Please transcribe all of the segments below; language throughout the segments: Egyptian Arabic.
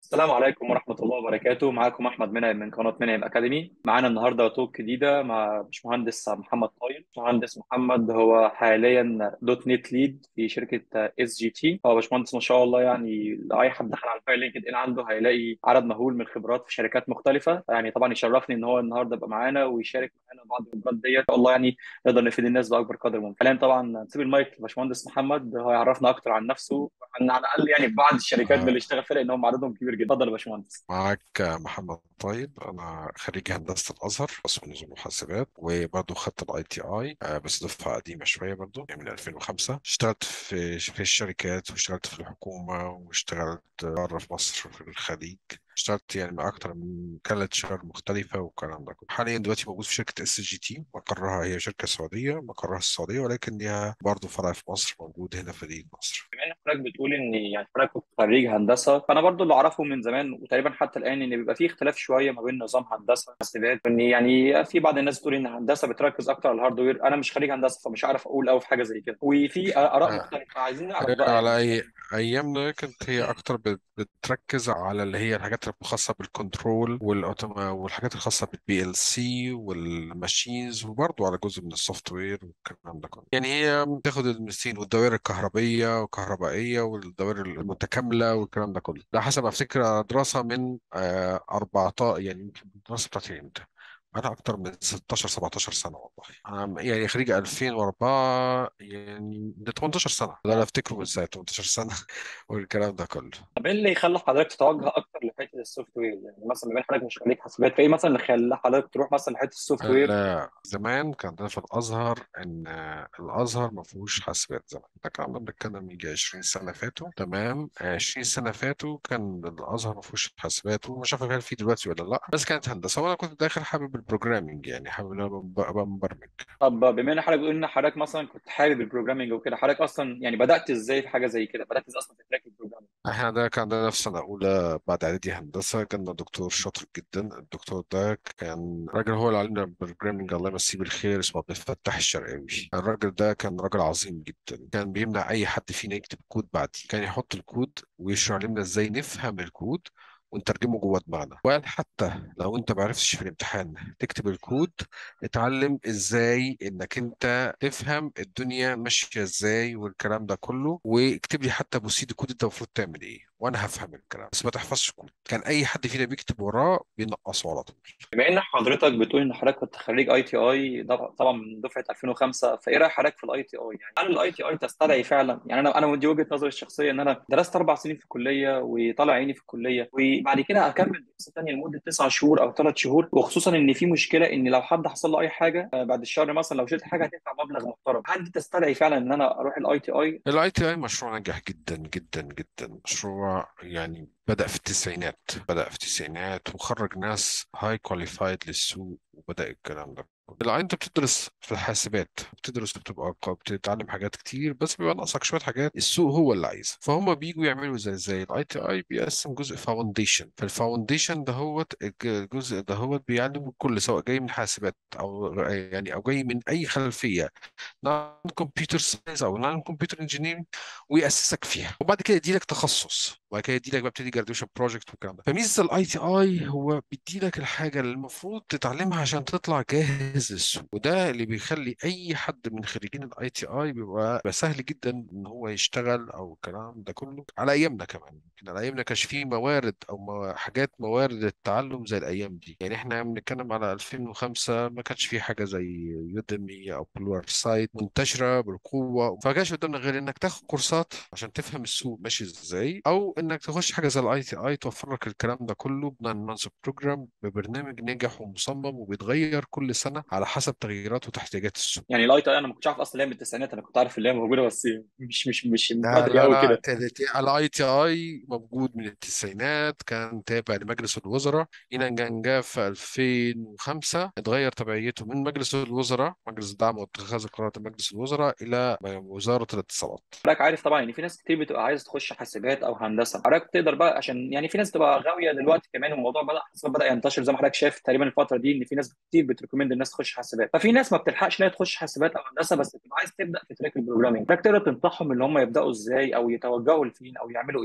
السلام عليكم ورحمة الله وبركاته معاكم أحمد منعم من قناة منعم أكاديمي معانا النهاردة توك جديدة مع باشمهندس محمد طايل باشمهندس محمد هو حاليا دوت نت ليد في شركة اس جي تي هو باشمهندس ما شاء الله يعني لأي حد دخل على الفايل لينكد إن عنده هيلاقي عدد مهول من الخبرات في شركات مختلفة يعني طبعا يشرفني إن هو النهاردة يبقى معانا ويشارك معانا بعض الخبرات ديت إن شاء الله يعني نقدر نفيد الناس بأكبر قدر ممكن حاليا طبعا نسيب المايك لباشمهندس محمد هو يعرفنا أكتر عن نفسه عن على الأقل يعني بعض الشركات اللي آه، اشتغل فيها لأن هم عددهم كبير جدا اتفضل يا باشمهندس معك محمد طيب انا خريج هندسه الازهر قسم نظم وحاسبات وبرضه خدت الاي تي اي بس دفعه قديمه شويه برضه يعني من 2005 اشتغلت في في الشركات واشتغلت في الحكومه واشتغلت بره في مصر في الخليج اشتغلت يعني مع اكتر من كالتشر مختلفه والكلام ده كله حاليا دلوقتي موجود في شركه اس جي تي مقرها هي شركه سعوديه مقرها السعوديه ولكن ليها برضه فرع في مصر موجود هنا في مدينه نصر بما ان حضرتك بتقول ان يعني حضرتك كنت خريج هندسه فانا برضو اللي اعرفه من زمان وتقريبا حتى الان ان بيبقى في اختلاف شويه ما بين نظام هندسه وحاسبات وان يعني في بعض الناس بتقول ان هندسه بتركز اكتر على الهاردوير انا مش خريج هندسه فمش عارف اقول قوي في حاجه زي كده وفي اراء آه، مختلفه عايزين نعرف بقى على يعني أي أيامنا كانت هي أكتر بت- بتركز على اللي هي الحاجات الخاصة بالكنترول والأوتوما والحاجات الخاصة بالبي ال سي والماشينز وبرضه على جزء من السوفت وير والكلام ده كله يعني هي بتاخد المسين والدوائر الكهربية والكهربائية والدوائر المتكاملة والكلام ده كله ده حسب أفتكر دراسة من آه 14 يعني يمكن الدراسة بتاعتي امتى أنا أكتر من 16 17 سنة والله أنا يعني خريج 2004 يعني ده 18 سنة ده أنا أفتكره من ساعة 18 سنة والكلام ده كله طب ايه اللي يخلي حضرتك تتوجه اكتر لحته السوفت وير يعني مثلا بما ان حضرتك مش خريج حاسبات فايه مثلا اللي خلى حضرتك تروح مثلا لحته السوفت وير لا زمان كان ده في الازهر ان الازهر ما فيهوش حاسبات زمان ده كان عندنا بنتكلم يجي 20 سنه فاتوا تمام 20 سنه فاتوا كان الازهر ما فيهوش حاسبات ومش عارف هل في دلوقتي ولا لا بس كانت هندسه وانا كنت داخل حابب البروجرامينج يعني حابب ان انا ابقى مبرمج طب بما ان حضرتك بتقول ان حضرتك مثلا كنت حابب البروجرامينج وكده حضرتك اصلا يعني بدات ازاي في حاجه زي كده بدات ازاي اصلا في تراك البروجرامينج احنا ده كان عندنا في سنة أولى بعد إعدادي هندسة كان دكتور شاطر جدا الدكتور ده كان راجل هو اللي علمنا البروجرامينج الله يمسيه بالخير اسمه عبد الفتاح الشرقاوي الراجل ده كان راجل عظيم جدا كان بيمنع أي حد فينا يكتب كود بعدي كان يحط الكود ويشرح لنا إزاي نفهم الكود ونترجمه جوه دماغنا وقال حتى لو انت ما عرفتش في الامتحان تكتب الكود اتعلم ازاي انك انت تفهم الدنيا ماشيه ازاي والكلام ده كله واكتب لي حتى بوسيد الكود انت المفروض تعمل ايه وانا هفهم الكلام بس ما تحفظش كود كان اي حد فينا بيكتب وراه بينقصه على طول بما ان حضرتك بتقول ان حضرتك كنت خريج اي تي اي طبعا من دفعه 2005 فايه رايك حضرتك في الاي تي اي يعني هل الاي تي اي تستدعي فعلا يعني انا انا دي وجهه نظري الشخصيه ان انا درست اربع سنين في الكليه وطالع عيني في الكليه وبعد كده اكمل دراسه ثانيه لمده تسع شهور او ثلاث شهور وخصوصا ان في مشكله ان لو حد حصل له اي حاجه آه، بعد الشهر مثلا لو شلت حاجه هتدفع مبلغ محترم هل دي تستدعي فعلا ان انا اروح الاي تي اي الاي تي اي مشروع ناجح جدا جدا جدا مشروع يعني بدأ في التسعينات بدأ في التسعينات وخرج ناس هاي كواليفايد للسوق وبدأ الكلام ده لا انت بتدرس في الحاسبات بتدرس بتبقى بتتعلم حاجات كتير بس بيبقى ناقصك شويه حاجات السوق هو اللي عايزها فهم بيجوا يعملوا زي زي الاي تي اي بيقسم جزء فاونديشن فالفاونديشن دهوت الجزء دهوت بيعلم الكل سواء جاي من حاسبات او يعني او جاي من اي خلفيه نون كمبيوتر ساينس او نون كمبيوتر انجينيرنج ويأسسك فيها وبعد كده يديلك تخصص وبعد كده يديلك بقى بتدي جراديويشن بروجكت والكلام ده فميزه الاي تي اي هو بيديلك الحاجه اللي المفروض تتعلمها عشان تطلع جاهز للسوق وده اللي بيخلي اي حد من خريجين الاي تي اي بيبقى بيبقى سهل جدا ان هو يشتغل او الكلام ده كله على ايامنا كمان يمكن على ايامنا كانش فيه موارد او مو- حاجات موارد التعلم زي الايام دي يعني احنا بنتكلم على 2005 ما كانش في حاجه زي يوديمي او بلور سايت منتشره بالقوه فما كانش قدامنا غير انك تاخد كورسات عشان تفهم السوق ماشي ازاي او انك تخش حاجه زي الاي تي اي توفر لك الكلام ده كله بنانس بروجرام ببرنامج ناجح ومصمم وبيتغير كل سنه على حسب تغييرات وتحتياجات السوق يعني الاي تي اي انا ما كنتش عارف اصلا اللي هي من التسعينات انا كنت عارف اللي هي موجوده بس مش مش مش من لا بدري لا قوي لا كده الاي تي اي موجود من التسعينات كان تابع لمجلس الوزراء الى ان جاء في 2005 اتغير تبعيته من مجلس الوزراء مجلس الدعم واتخاذ القرارات مجلس الوزراء الى وزاره الاتصالات حضرتك عارف طبعا ان في ناس كتير بتبقى عايز تخش حاسبات او هندسه حضرتك تقدر بقى عشان يعني في ناس بتبقى غاويه دلوقتي كمان الموضوع بدا حاسبات بدا ينتشر زي ما حضرتك شايف تقريبا الفتره دي ان في ناس كتير بتريكومند الناس تخش حاسبات ففي ناس ما بتلحقش ان هي تخش حاسبات او هندسه بس بتبقى عايز تبدا في تراك البروجرامينج حضرتك تقدر تنصحهم ان هم يبداوا ازاي او يتوجهوا لفين او يعملوا ايه بص هو في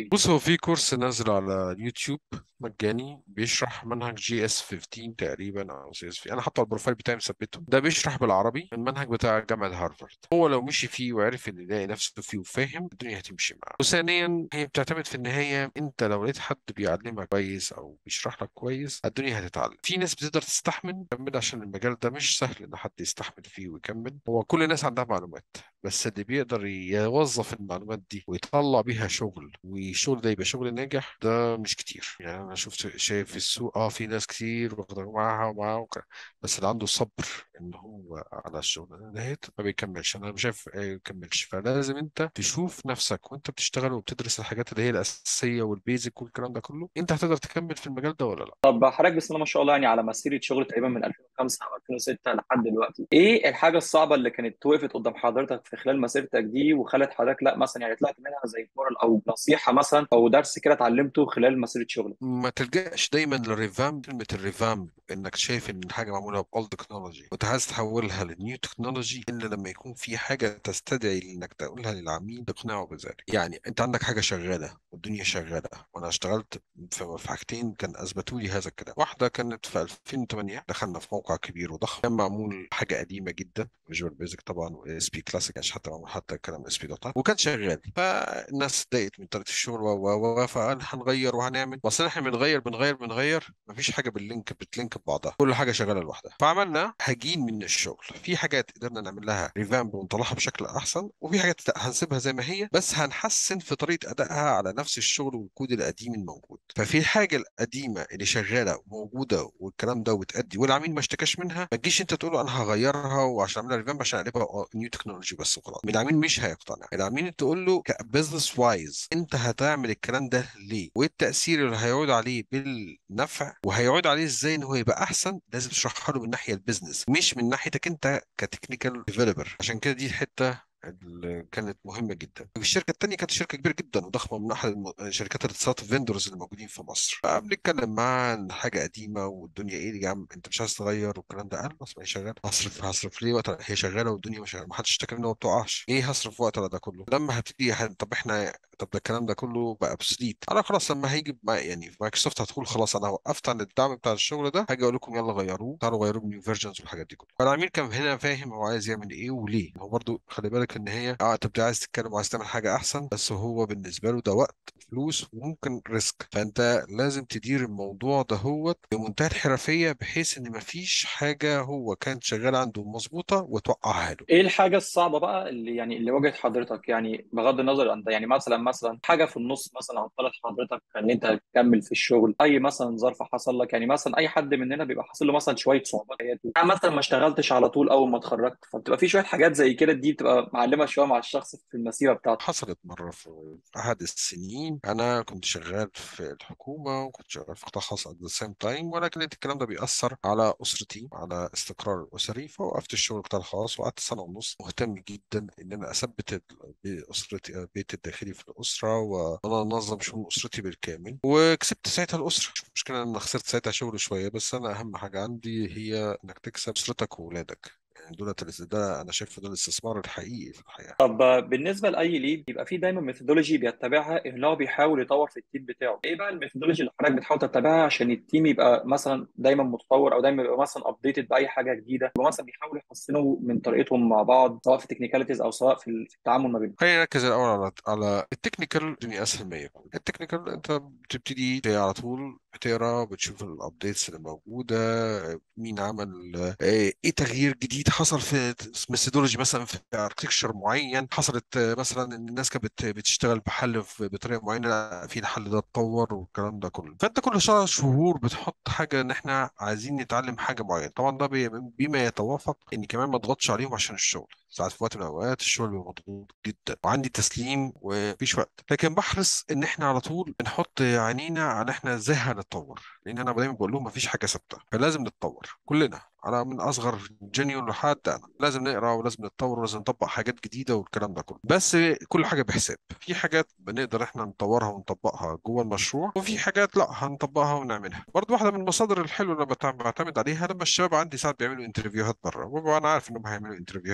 في كورس نازل على اليوتيوب مجاني بيشرح منهج جي اس 15 تقريبا او سي اس في انا حاطه على البروفايل بتاعي مثبته ده بيشرح بالعربي المنهج بتاع جامعه هارفارد هو لو مشي فيه وعرف ان يلاقي نفسه فيه وفاهم الدنيا هتمشي معاه وثانيا هي بتعتمد في النهايه انت لو لقيت حد بيعلمك كويس او بيشرح لك كويس الدنيا هتتعلم في ناس بتقدر تستحمل تكمل عشان المجال ده مش سهل ان حد يستحمل فيه ويكمل هو كل الناس عندها معلومات بس اللي بيقدر يوظف المعلومات دي ويطلع بيها شغل والشغل ده يبقى شغل ناجح ده مش كتير يعني انا شفت شايف في السوق اه في ناس كتير واخده معاها ومعاها وك- بس اللي عنده صبر ان هو على الشغل نهاية ما بيكملش انا مش شايف ما يكملش فلازم انت تشوف نفسك وانت بتشتغل وبتدرس الحاجات اللي هي الاساسيه والبيزك والكلام ده كله انت هتقدر تكمل في المجال ده ولا لا طب حضرتك بسم الله ما شاء الله يعني على مسيرة شغل تقريبا من 2005 او 2006 لحد دلوقتي ايه الحاجة الصعبة اللي كانت وقفت قدام حضرتك في خلال مسيرتك دي وخلت حضرتك لا مثلا يعني طلعت منها زي مورال او نصيحة مثلا او درس كده اتعلمته خلال مسيرة شغلك ما تلجأش دايما للريفام كلمة الريفام انك شايف ان الحاجة معمولة بأولد تكنولوجي وانت عايز تحولها لنيو تكنولوجي الا لما يكون في حاجة تستدعي انك تقولها للعميل تقنعه بذلك يعني انت عندك حاجة شغالة والدنيا شغالة وانا اشتغلت في في حاجتين كان اثبتوا لي هذا الكلام واحدة كانت في 2008 دخلنا في موقع كبير وضخم كان معمول حاجة قديمة جدا فيجوال بيزك طبعا واس بي كلاسيك مش حتى معمول حتى كلام اس بي دوت نت وكان شغال فالناس اتضايقت من طريقة الشغل و و و فقال هنغير وهنعمل بس احنا بنغير بنغير بنغير مفيش حاجة باللينك بتلينك ببعضها كل حاجة شغالة لوحدها فعملنا هجين من الشغل في حاجات قدرنا نعمل لها ريفامب ونطلعها بشكل احسن وفي حاجات لا هنسيبها زي ما هي بس هنحسن في طريقة ادائها على نفس الشغل والكود القديم الموجود ففي الحاجة القديمة اللي شغالة وموجودة والكلام ده وتأدي والعميل ما اشتكاش منها ما تجيش انت تقول له انا هغيرها وعشان اعملها ريفامب عشان اقلبها نيو تكنولوجي بس وخلاص العميل مش هيقتنع العميل تقول له كبزنس وايز انت هتعمل الكلام ده ليه وايه التأثير اللي هيعود عليه بالنفع وهيعود عليه ازاي ان هو يبقى احسن لازم تشرحها له من ناحية البيزنس مش من ناحيتك انت كتكنيكال ديفلوبر عشان كده دي الحتة اللي كانت مهمة جدا الشركة التانية كانت شركة كبيرة جدا وضخمة من أحد الم- شركات الاتصالات فيندورز اللي موجودين في مصر فبنتكلم معاه عن حاجة قديمة والدنيا إيه يا عم أنت مش عايز تغير والكلام ده قال بس ما هي شغالة هصرف هصرف ليه وقت هي شغالة والدنيا مش شغالة ما حدش اشتكى منها وما بتقعش إيه هصرف وقت على ده كله لما هبتدي ه- طب إحنا طب ده الكلام ده كله بقى بسليت انا خلاص لما هيجي مع- يعني مايكروسوفت هتقول خلاص انا وقفت عن الدعم بتاع الشغل ده هاجي اقول لكم يلا غيروه تعالوا غيروه بنيو فيرجنز والحاجات دي كلها فالعميل كان هنا فاهم هو عايز يعمل ايه وليه هو برضو خلي بالك ان هي اه انت بتبقى عايز تتكلم وعايز تعمل حاجه احسن بس هو بالنسبه له ده وقت فلوس وممكن ريسك فانت لازم تدير الموضوع ده هو بمنتهى الحرفيه بحيث ان مفيش حاجه هو كانت شغاله عنده مظبوطه وتوقعها له ايه الحاجة الصعبة بقى اللي يعني اللي واجهت حضرتك يعني بغض النظر عن ده يعني مثلا مثلا حاجة في النص مثلا عطلت حضرتك ان انت تكمل في الشغل اي مثلا ظرف حصل لك يعني مثلا اي حد مننا بيبقى حاصل له مثلا شوية صعوبات في حياته يعني مثلا ما اشتغلتش على طول اول ما اتخرجت فبتبقى في شوية حاجات زي كده دي بتبقى معلمة شوية مع الشخص في المسيرة بتاعته حصلت مرة في أحد السنين أنا كنت شغال في الحكومة وكنت شغال في قطاع خاص at the same time ولكن الكلام ده بيأثر على أسرتي على استقرار الأسري فوقفت الشغل القطاع الخاص وقعدت سنة ونص مهتم جدا إن أنا أثبت ال- أسرتي البيت الداخلي في الأسرة وأنا أنظم شؤون أسرتي بالكامل وكسبت ساعتها الأسرة مش مشكلة إن أنا خسرت ساعتها شغل شوية بس أنا أهم حاجة عندي هي إنك تكسب أسرتك وأولادك يعني دولت الاس- ده انا شايف ده الاستثمار الحقيقي في الحياه طب بالنسبه لاي ليد بيبقى في دايما ميثودولوجي بيتبعها ان هو بيحاول يطور في التيم بتاعه ايه بقى الميثودولوجي اللي حضرتك بتحاول تتبعها عشان التيم يبقى مثلا دايما متطور او دايما يبقى مثلا ابديتد باي حاجه جديده يبقى مثلا بيحاولوا يحسنوا من طريقتهم مع بعض سواء في تكنيكاليتيز او سواء في في التعامل ما بينهم خلينا نركز الاول على على التكنيكال الدنيا اسهل ما يكون التكنيكال انت بتبتدي على طول بتقرا بتشوف الابديتس اللي موجوده مين عمل آه، ايه تغيير جديد حصل في ميثودولوجي مثلا في اركتكشر معين حصلت آه، مثلا ان الناس كانت بت- بتشتغل بحل في- بطريقه معينه لا، في الحل ده اتطور والكلام ده كله فانت كل شهر شهور بتحط حاجه ان احنا عايزين نتعلم حاجه معينه طبعا ده بي- بما يتوافق ان كمان ما اضغطش عليهم عشان الشغل ساعات في وقت من الاوقات الشغل بيبقى مضغوط جدا وعندي تسليم ومفيش وقت لكن بحرص ان احنا على طول بنحط عينينا على احنا ازاي هنتطور لان انا دايما بقول لهم مفيش حاجه ثابته فلازم نتطور كلنا على من اصغر جونيور لحد انا لازم نقرا ولازم نتطور ولازم نطبق حاجات جديده والكلام ده كله بس كل حاجه بحساب في حاجات بنقدر احنا نطورها ونطبقها جوه المشروع وفي حاجات لا هنطبقها ونعملها برضو واحده من المصادر الحلوه اللي بتع- بعتمد عليها لما الشباب عندي ساعات بيعملوا انترفيوهات بره وببقى انا عارف انهم هيعملوا انترفيوهات في شركات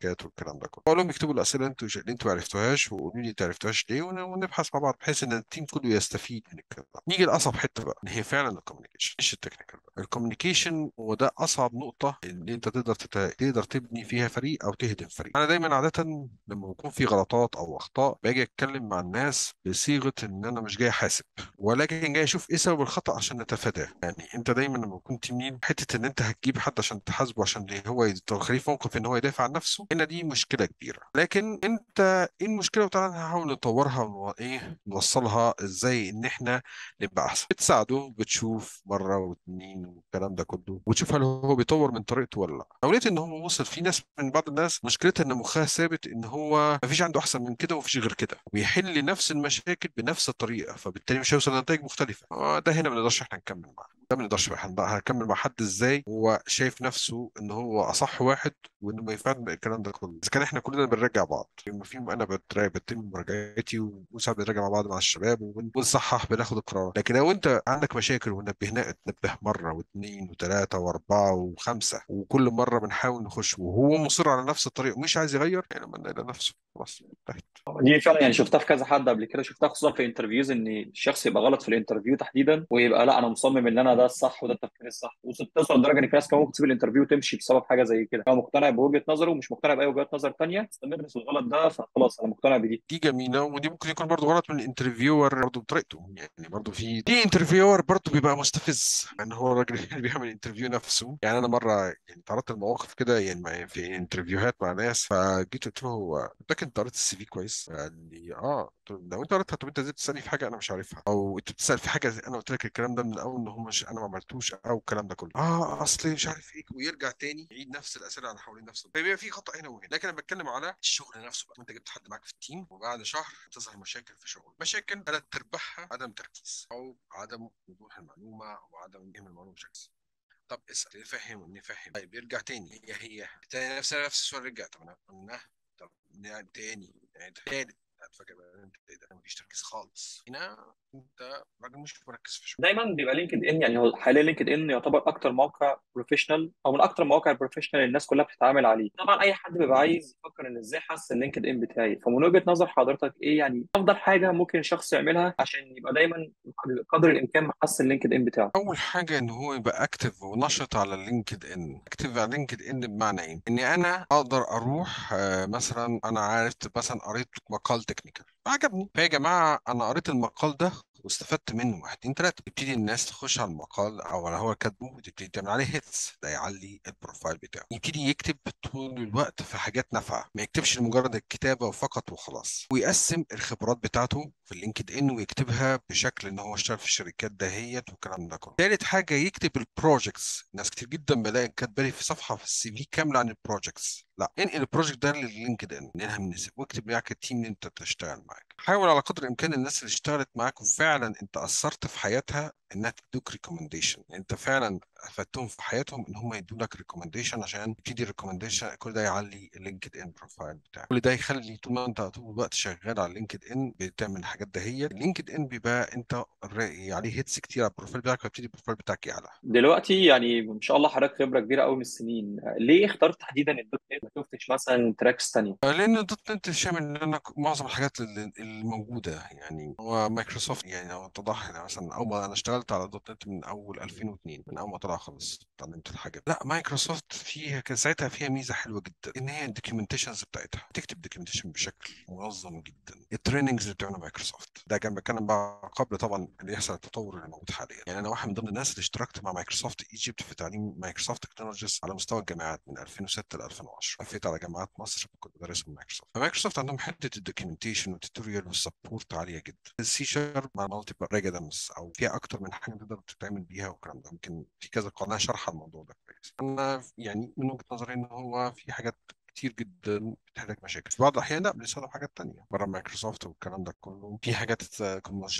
الشركات والكلام ده كله بقول لهم يكتبوا الاسئله اللي انتوا اللي انتوا ما عرفتوهاش وقولوا لي انتوا ما عرفتوهاش ليه ون- ونبحث مع بعض بحيث ان التيم كله يستفيد من الكلام ده نيجي لاصعب حته بقى ان هي فعلا الكوميونيكيشن مش التكنيكال بقى الكوميونيكيشن هو ده اصعب نقطه ان انت تقدر تت... تقدر تبني فيها فريق او تهدم فريق انا دايما عاده لما بيكون في غلطات او اخطاء باجي اتكلم مع الناس بصيغه ان انا مش جاي احاسب ولكن جاي اشوف ايه سبب الخطا عشان نتفاداه يعني انت دايما لما تكون تيم ليد حته ان انت هتجيب حد عشان تحاسبه عشان هو تخليه في موقف ان هو يدافع عن نفسه هنا دي مشكله كبيره لكن انت ايه المشكله وتعالى نحاول نطورها وايه نوصلها ازاي ان احنا نبقى احسن بتساعده بتشوف مره واثنين والكلام ده كله وتشوف هل هو بيطور من طريقته ولا لا لو لقيت ان هو وصل في ناس من بعض الناس مشكلتها ان مخها ثابت ان هو مفيش عنده احسن من كده ومفيش غير كده ويحل نفس المشاكل بنفس الطريقه فبالتالي مش هيوصل لنتائج مختلفه آه، ده هنا ما نقدرش احنا نكمل معاه ده ما نقدرش بقى هن- هنكمل مع حد ازاي هو شايف نفسه ان هو اصح واحد وانه ما ينفعش الكلام ده كله اذا كان احنا كلنا بنراجع بعض لما في انا بتراجع بتم مراجعتي وساعات بنراجع مع بعض مع الشباب وبن- ونصحح بناخد القرار لكن لو انت عندك مشاكل ونبهنا تنبه مره واثنين وثلاثه واربعه وخمسه وكل مره بنحاول نخش وهو مصر على نفس الطريقه ومش عايز يغير يعني من الى نفسه خلاص انتهت دي فعلا يعني شفتها في كذا حد قبل كده شفتها خصوصا في انترفيوز ان الشخص يبقى غلط في الانترفيو تحديدا ويبقى لا انا مصمم ان انا ده الصح وده التفكير الصح وتوصل لدرجه ان في ناس كمان ممكن تسيب الانترفيو وتمشي بسبب حاجه زي كده هو مقتنع بوجهه نظره ومش مقتنع باي وجهات نظر ثانيه استمر في الغلط ده فخلاص انا مقتنع بدي دي جميله ودي ممكن يكون برضه غلط من الانترفيور برضه بطريقته يعني برضه في في انترفيور برضه بيبقى مستفز ان هو الراجل اللي بيعمل انترفيو نفسه يعني انا مره يعني تعرضت لمواقف كده يعني مع- في انترفيوهات مع ناس فجيت قلت له هو متاكد انت قريت السي في كويس؟ قال لي اه قلت له لو انت قريتها طب انت ازاي بتسالني في حاجه انا مش عارفها او انت بتسال في حاجه انا قلت لك الكلام ده من الاول ان هو مش انا ما عملتوش او الكلام ده كله اه اصل مش عارف ايه ويرجع تاني يعيد نفس الاسئله على حوالين نفسه فبيبقى في خطا هنا وهنا لكن انا بتكلم على الشغل نفسه بقى انت جبت حد معاك في التيم وبعد شهر تظهر مشاكل في شغل مشاكل ثلاث ارباعها عدم تركيز او عدم وضوح المعلومه او عدم فهم المعلومه بشكل صحيح. طب اسال نفهم نفهم طيب يرجع تاني هي هي تاني نفس نفس السؤال رجع طب انا قلنا طب نعيد تاني نعيد تالت هتفاجئ بقى انت ايه ده مفيش تركيز خالص هنا انت راجل مش مركز في شغلك دايما بيبقى لينكد ان يعني هو حاليا لينكد ان يعتبر اكتر موقع بروفيشنال او من اكتر المواقع البروفيشنال اللي الناس كلها بتتعامل عليه طبعا اي حد بيبقى عايز يفكر ان ازاي احسن لينكد ان بتاعي فمن وجهة نظر حضرتك ايه يعني افضل حاجه ممكن الشخص يعملها عشان يبقى دايما قدر الامكان محسن لينكد ان بتاعه اول حاجه ان هو يبقى اكتف ونشط على لينكد ان اكتف على لينكد ان بمعنى ايه اني انا اقدر اروح آه، مثلا انا عرفت مثلا قريت مقال تكنيكال عجبني فيا جماعه انا قريت المقال ده واستفدت منه واحد اتنين تلاته تبتدي الناس تخش على المقال او على هو كاتبه وتبتدي تعمل عليه هيتس ده يعلي البروفايل بتاعه يبتدي يكتب طول الوقت في حاجات نافعه ما يكتبش لمجرد الكتابه فقط وخلاص ويقسم الخبرات بتاعته في اللينكد ان ويكتبها بشكل ان هو اشتغل في الشركات دهيت والكلام ده كله تالت حاجه يكتب البروجكتس ناس كتير جدا بلاقي كاتبه لي في صفحه في السي في كامله عن البروجكتس لا انقل البروجكت ده لللينكد ان انها من واكتب معاك التيم اللي انت تشتغل معاك حاول على قدر الامكان الناس اللي اشتغلت معاك وفعلا انت اثرت في حياتها انها تدوك ريكومنديشن انت فعلا افدتهم في حياتهم ان هم يدوا لك ريكومنديشن عشان يبتدي الريكومنديشن كل ده يعلي اللينكد ان بروفايل بتاعك كل ده يخلي طول ما انت طول الوقت شغال على اللينكد ان بتعمل الحاجات دهيت اللينكد ان بيبقى انت الر- عليه هيتس كتير على البروفايل بتاعك فيبتدي البروفايل بتاعك يعلى دلوقتي يعني ما شاء الله حضرتك خبره كبيره قوي من السنين ليه اخترت تحديدا الدوت نت ما شفتش مثلا تراكس تانية لان دوت نت شامل لنا معظم الحاجات اللي- الموجوده يعني هو مايكروسوفت يعني لو اتضح يعني مثلا اول ما انا اشتغلت على دوت نت من اول 2002 من اول ما طلع خالص اتعلمت الحاجه لا مايكروسوفت فيها كان ساعتها فيها ميزه حلوه جدا ان هي الدوكيومنتيشنز بتاعتها تكتب دوكيومنتيشن بشكل منظم جدا التريننجز اللي بتعملها مايكروسوفت ده كان بتكلم بقى قبل طبعا اللي يحصل التطور اللي موجود حاليا يعني انا واحد من ضمن الناس اللي اشتركت مع مايكروسوفت ايجيبت في تعليم مايكروسوفت تكنولوجيز على مستوى الجامعات من 2006 ل 2010 لفيت على جامعات مصر كنت بدرس من مايكروسوفت فمايكروسوفت عندهم حته الدوكيومنتيشن والتوتوريال والسبورت عاليه جدا السي شارب مع مالتي ريجادمز او فيها اكتر من حاجه تقدر تتعمل بيها والكلام ده ممكن في كذا قناه شرح الموضوع ده كويس انا يعني من وجهه نظري ان هو في حاجات كتير جدا بتحتاج مشاكل في بعض الاحيان لا بنستخدم حاجات تانية بره مايكروسوفت والكلام ده كله في حاجات آه، كنا جا-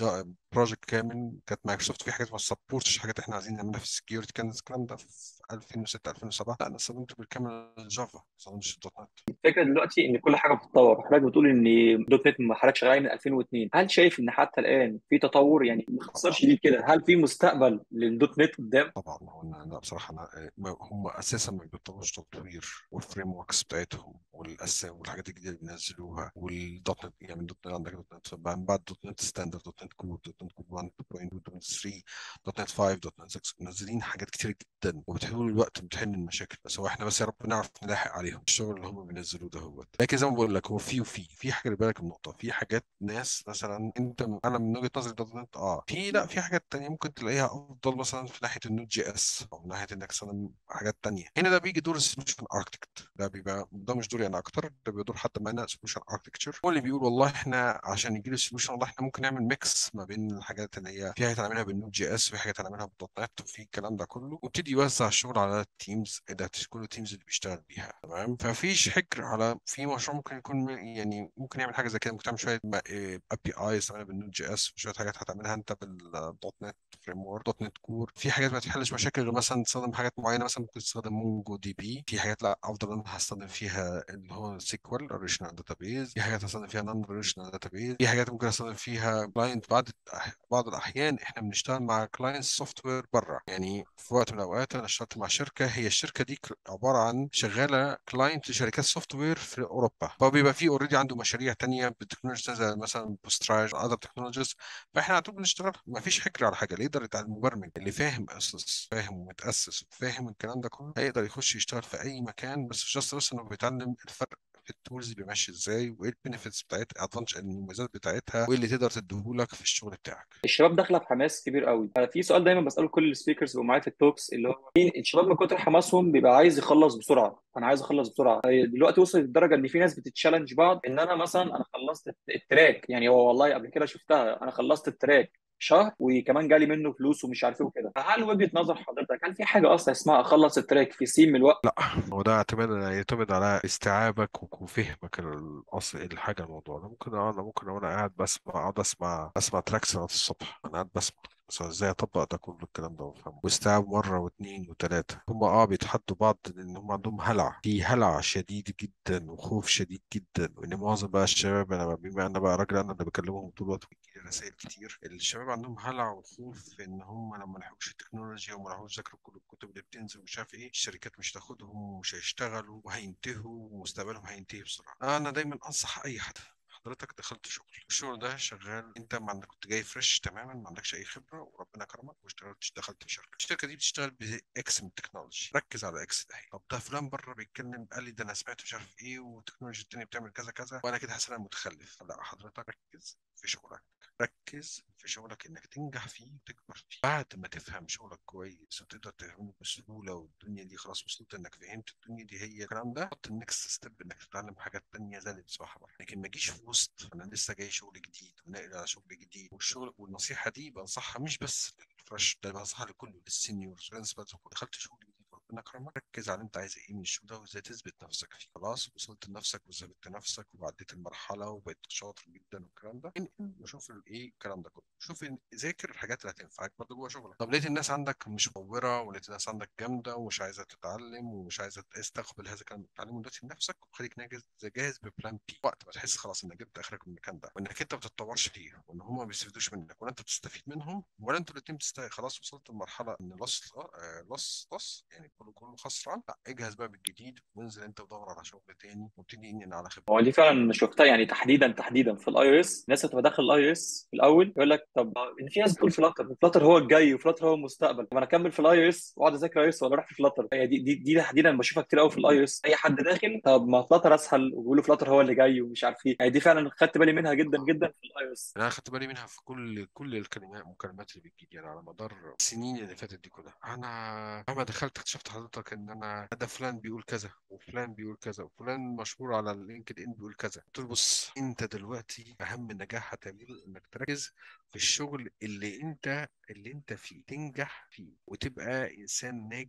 بروجكت كامل كانت مايكروسوفت في حاجات ما سبورتش حاجات احنا عايزين نعملها في السكيورتي كان الكلام ده في 2006 2007 لا انا استخدمت بالكامل جافا ما استخدمتش دوت نت الفكره دلوقتي ان كل حاجه بتتطور حضرتك بتقول ان دوت نت ما حضرتك شغال من 2002 هل شايف ان حتى الان في تطور يعني باختصار طبعا شديد كده هل في مستقبل للدوت نت قدام طبعا هو انا لا بصراحه انا ما- هم اساسا ما بيطلبوش تطوير والفريم وركس بتاعتهم والأس والحاجات الجديده اللي بينزلوها والدوت نت يعني دوت نت عندك دوت نت بعد بعد دوت نت ستاندرد دوت نت كود دوت نت كود 1.2 دوت نت 3 دوت نت 5 دوت نت 6 منزلين حاجات كتير جدا وبتحل الوقت بتحل المشاكل بس هو احنا بس يا رب نعرف نلاحق عليهم الشغل اللي هم بينزلوه ده هو لكن زي ما بقول لك هو في وفي في حاجه بالك النقطه في حاجات ناس مثلا انت انا من وجهه نظري دوت نت اه في لا في حاجات تانية ممكن تلاقيها افضل مثلا في ناحيه النوت جي اس او من ناحيه انك تستخدم حاجات تانية هنا ده بيجي دور السوليوشن اركتكت ده بيبقى ده مش دوري انا اكتر ده بيبقى دور حد معانا سوليوشن اركتكتشر هو اللي بيقول والله احنا عشان يجي لي السوليوشن والله احنا ممكن نعمل ميكس ما بين الحاجات اللي هي في حاجات هنعملها بالنوت جي اس وفي حاجات هنعملها بالدوت نت وفي الكلام ده كله ويبتدي يوزع الشغل على التيمز ده كل التيمز اللي بيشتغل بيها تمام ففيش حكر على في مشروع ممكن يكون يعني ممكن يعمل حاجه زي كده ممكن تعمل شويه اي بي ايز تعملها بالنوت جي اس وشويه حاجات هتعملها انت بالدوت نت فريم ورك دوت نت كور في حاجات ما تحلش مشاكل غير مثلا تستخدم حاجات معينه مثلا ممكن تستخدم مونجو دي بي في حاجات لا افضل انا هستخدم فيها اللي هو سيكوال اوريجينال داتابيز في حاجات هستخدم فيها نون اوريجينال داتابيز في حاجات ممكن استخدم فيها كلاينت بعض بعض الاحيان احنا بنشتغل مع كلاينت سوفت وير بره يعني في وقت من الاوقات انا اشتغلت مع شركه هي الشركه دي عباره عن شغاله كلاينت لشركات سوفت وير في اوروبا فبيبقى في اوريدي عنده مشاريع تانية بالتكنولوجيا زي مثلا بوستراج اذر تكنولوجيز فاحنا على طول بنشتغل ما فيش حكر على حاجه اللي يقدر يتع- المبرمج اللي فاهم اسس فاهم ومتاسس وفاهم الكلام ده كله هيقدر يخش يشتغل في اي مكان بس جاست بس انه بيتعلم الفرق في التولز بيمشي ازاي وايه البينفيتس بتاعتها ادفانتج المميزات بتاعتها وايه اللي تقدر تديهولك في الشغل بتاعك الشباب داخله بحماس كبير قوي انا في سؤال دايما بساله كل السبيكرز اللي معايا في التوكس اللي هو مين الشباب من كتر حماسهم بيبقى عايز يخلص بسرعه انا عايز اخلص بسرعه هي دلوقتي وصلت لدرجه ان في ناس بتتشالنج بعض ان انا مثلا انا خلصت التراك يعني هو والله قبل كده شفتها انا خلصت التراك شهر وكمان جالي منه فلوس ومش عارف ايه وكده فهل وجهة نظر حضرتك هل في حاجه اصلا اسمها اخلص التراك في سين من الوقت لا هو ده اعتماد يعتمد على استيعابك وك- وفهمك الاصل الحاجه الموضوع ده ممكن اه انا ممكن وانا قاعد بسمع اقعد اسمع اسمع تراكس لغايه الصبح انا قاعد بسمع بس ازاي اطبق ده كله الكلام ده وافهمه واستيعاب مره واثنين وثلاثه هم اه بيتحدوا بعض لان هم عندهم هلع في هلع شديد جدا وخوف شديد جدا وان معظم بقى الشباب انا بما انا بقى راجل انا اللي بكلمهم طول الوقت بيجي لي رسائل كتير الشباب عندهم هلع وخوف ان هم لما ما لحقوش التكنولوجيا وما لحقوش يذاكروا كل الكتب اللي بتنزل ومش عارف ايه الشركات مش تاخدهم ومش هيشتغلوا وهينتهوا ومستقبلهم هينتهي بسرعه انا دايما انصح اي حد حضرتك دخلت شغل الشغل ده شغال انت ما عندك كنت جاي فريش تماما ما عندكش اي خبره وربنا كرمك واشتغلت دخلت في شركه الشركه دي بتشتغل باكس من التكنولوجي ركز على اكس ده طب ده فلان بره بيتكلم قال لي ده انا سمعت مش عارف ايه والتكنولوجيا التانيه بتعمل كذا كذا وانا كده حاسس ان انا متخلف لا حضرتك ركز في شغلك ركز في شغلك انك تنجح فيه وتكبر فيه بعد ما تفهم شغلك كويس وتقدر تعمله بسهوله والدنيا دي خلاص وصلت انك فهمت الدنيا دي هي الكلام ده حط النكست ستيب انك تتعلم حاجات تانية زي اللي بتسمعها بره لكن ما تجيش في وسط انا لسه جاي شغل جديد وناقل على شغل جديد والشغل والنصيحه دي بنصحها مش بس للفريش ده بنصحها لكله للسينيورز برنسبلز دخلت شغل جديد ربنا كرمك ركز على انت عايز ايه من الشغل ده وازاي تثبت نفسك فيه خلاص وصلت لنفسك وثبت نفسك وعديت المرحله وبقيت شاطر جدا والكلام ده انقل وشوف الايه الكلام ده كله شوف إن- ذاكر الحاجات اللي هتنفعك برضه جوه شغلك طب لقيت الناس عندك مش مطوره ولقيت الناس عندك جامده ومش عايزه تتعلم ومش عايزه تستقبل هذا الكلام تتعلمه دلوقتي لنفسك وخليك ناجز جاهز ببلان بي وقت ما تحس خلاص انك جبت اخرك من المكان ده وانك انت ما بتتطورش فيه وان هم ما بيستفيدوش منك ولا انت بتستفيد منهم ولا انتوا الاثنين بتست... خلاص وصلت لمرحله ان لص آه، لص لص يعني كله كله خسران لا اجهز بقى بالجديد وانزل انت ودور على شغل تاني وابتدي انقل على خبره هو دي فعلا شفتها يعني تحديدا تحديدا في الاي او اس الناس بتبقى داخل الاي او اس في الاول يقول لك طب ان في ناس بتقول فلاتر فلاتر هو الجاي وفلاتر هو المستقبل طب انا اكمل في الاي او اس واقعد اذاكر اي اس ولا اروح في فلاتر هي دي دي دي تحديدا بشوفها كتير قوي في الاي او اس اي حد داخل طب ما فلاتر اسهل وبيقولوا فلاتر هو اللي جاي ومش عارف ايه يعني دي فعلا خدت بالي منها جدا جدا في الاي او اس انا اخدت بالي منها في كل كل الكلمات المكالمات اللي بتجي يعني على مدار السنين اللي فاتت دي كلها انا لما دخلت اكتشفت حضرتك ان انا ده فلان بيقول كذا وفلان بيقول كذا وفلان مشهور على اللينكد ان بيقول كذا قلت له بص انت دلوقتي اهم نجاح هتعمله انك تركز في الشغل اللي انت اللي انت فيه تنجح فيه وتبقى انسان ناجح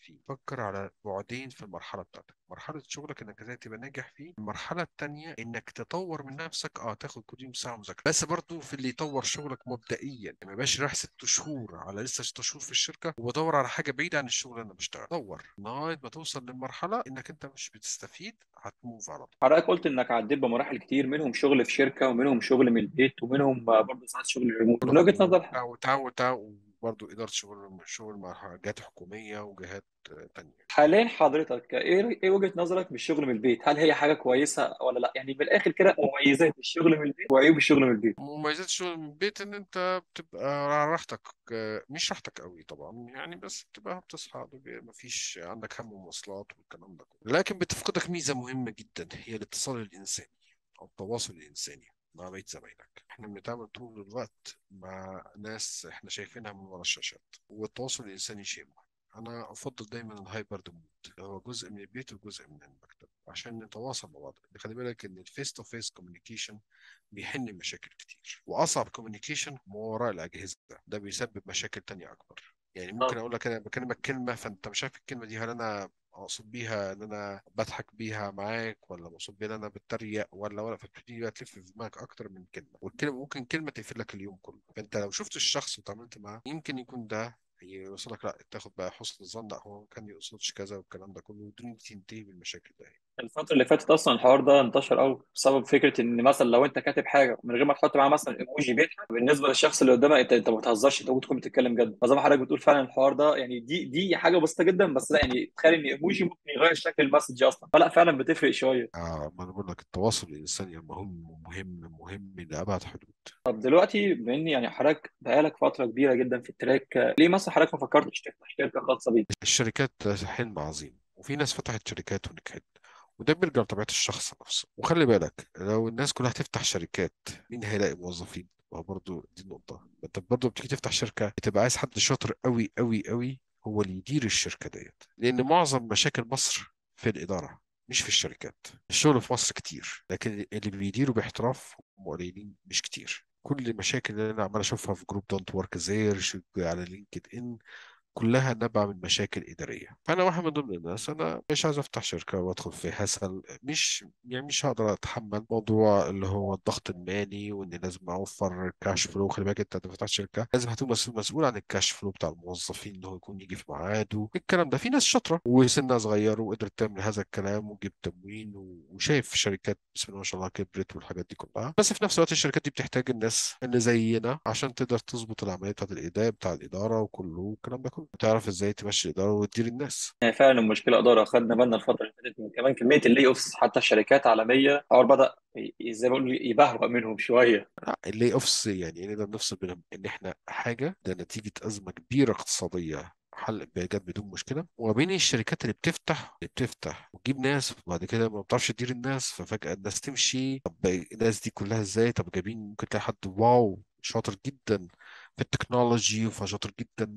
فيه فكر على بعدين في المرحله بتاعتك مرحله شغلك انك ازاي تبقى ناجح فيه المرحله التانيه انك تطور من نفسك اه تاخد كل يوم ساعه مذاكره بس برضو في اللي يطور شغلك مبدئيا يعني ما يبقاش رايح ست شهور على لسه ست شهور في الشركه وبدور على حاجه بعيده عن الشغل اللي انا بشتغل دور لغايه ما توصل للمرحله انك انت مش بتستفيد هتموف على طول حضرتك قلت انك عديت بمراحل كتير منهم شغل في شركه ومنهم شغل من البيت ومنهم برضه ساعات شغل ريموت من وجهه نظر وتعاون وبرضه إدارة شغل شغل مع جهات حكومية وجهات تانية حاليا حضرتك ايه ايه وجهه نظرك في الشغل من البيت؟ هل هي حاجه كويسه ولا لا؟ يعني بالاخر كده مميزات الشغل من البيت وعيوب الشغل من البيت. مميزات الشغل من البيت ان انت بتبقى على راحتك مش راحتك قوي طبعا يعني بس بتبقى بتصحى مفيش عندك هم مواصلات والكلام ده كله لكن بتفقدك ميزة مهمة جدا هي الاتصال الإنساني أو التواصل الإنساني مع بقية زمايلك احنا بنتعامل طول الوقت مع ناس احنا شايفينها من ورا الشاشات والتواصل الإنساني شيء مهم أنا أفضل دايما الهايبرد مود اللي هو جزء من البيت وجزء من المكتب عشان نتواصل مع بعض خلي بالك إن الفيس تو فيس كوميونيكيشن بيحل مشاكل كتير وأصعب كوميونيكيشن ما وراء الأجهزة ده بيسبب مشاكل تانية أكبر يعني ممكن أقول لك أنا بكلمك كلمة فأنت مش عارف الكلمة دي هل أنا اقصد بيها ان انا بضحك بيها معاك ولا مقصود بيها ان انا بتريق ولا ولا فبتبتدي بقى تلف في دماغك اكتر من كلمه والكلمه ممكن كلمه تقفل لك اليوم كله فانت لو شفت الشخص وتعاملت معاه يمكن يكون ده يوصلك لا تاخد بقى حسن الظن لا هو كان يقصدش كذا والكلام ده كله والدنيا تنتهي بالمشاكل ده الفترة اللي فاتت أصلا الحوار ده انتشر قوي بسبب فكرة إن مثلا لو أنت كاتب حاجة من غير ما تحط معاها مثلا إيموجي بيضحك بالنسبة للشخص اللي قدامك أنت أنت ما بتهزرش أنت ممكن تكون بتتكلم جد فزي ما حضرتك بتقول فعلا الحوار ده يعني دي دي حاجة بسيطة جدا بس لا يعني تخيل إن إيموجي ممكن يغير شكل المسج أصلا فلا فعلا بتفرق شوية اه ما انا بقول لك التواصل الانساني مهم مهم مهم لابعد حدود طب دلوقتي بما إن يعني حضرتك بقالك فترة كبيرة جدا في التراك ليه مثلا حضرتك ما فكرتش تفتح شركة خاصة بيك؟ الشركات حلم عظيم وفي ناس فتحت شركات ونجحت وده بيرجع لطبيعة الشخص نفسه وخلي بالك لو الناس كلها هتفتح شركات مين هيلاقي موظفين ما برضه دي نقطة انت برضه بتيجي تفتح شركة بتبقى عايز حد شاطر قوي قوي قوي هو اللي يدير الشركة ديت لأن معظم مشاكل مصر في الإدارة مش في الشركات الشغل في مصر كتير لكن اللي بيديروا باحتراف هم قليلين مش كتير كل المشاكل اللي انا عمال اشوفها في جروب دونت ورك زير على لينكد ان كلها نبع من مشاكل إدارية فأنا واحد من ضمن الناس أنا مش عايز أفتح شركة وأدخل في هسل مش يعني مش هقدر أتحمل موضوع اللي هو الضغط المالي وإني لازم أوفر كاش فلو خلي بالك أنت فتحت شركة لازم هتكون مسؤول عن الكاش فلو بتاع الموظفين إن هو يكون يجي في ميعاده الكلام ده في ناس شاطرة وسنها صغير وقدرت تعمل هذا الكلام وجبت تموين وشايف شركات بسم الله ما شاء الله كبرت والحاجات دي كلها بس في نفس الوقت الشركات دي بتحتاج الناس اللي زينا عشان تقدر تظبط العملية بتاعت الإدارة بتاع الإدارة وكله والكلام ده كله تعرف ازاي تمشي الاداره وتدير الناس يعني فعلا المشكله اداره خدنا بالنا الفتره اللي فاتت من كمان كميه اللي اوفس حتى الشركات عالميه الحوار بدا زي ما بيقولوا يبهوأ منهم شويه لا اللي اوفس يعني نقدر نفصل بينهم ان احنا حاجه ده نتيجه ازمه كبيره اقتصاديه حل جت بدون مشكله وبين الشركات اللي بتفتح اللي بتفتح وتجيب ناس وبعد كده ما بتعرفش تدير الناس ففجاه الناس تمشي طب الناس دي كلها ازاي طب جايبين ممكن تلاقي حد واو شاطر جدا في التكنولوجي فشاطر جدا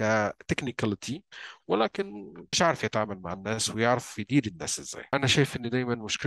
كتكنيكاليتي ولكن مش عارف يتعامل مع الناس ويعرف يدير الناس ازاي انا شايف ان دايما مشكله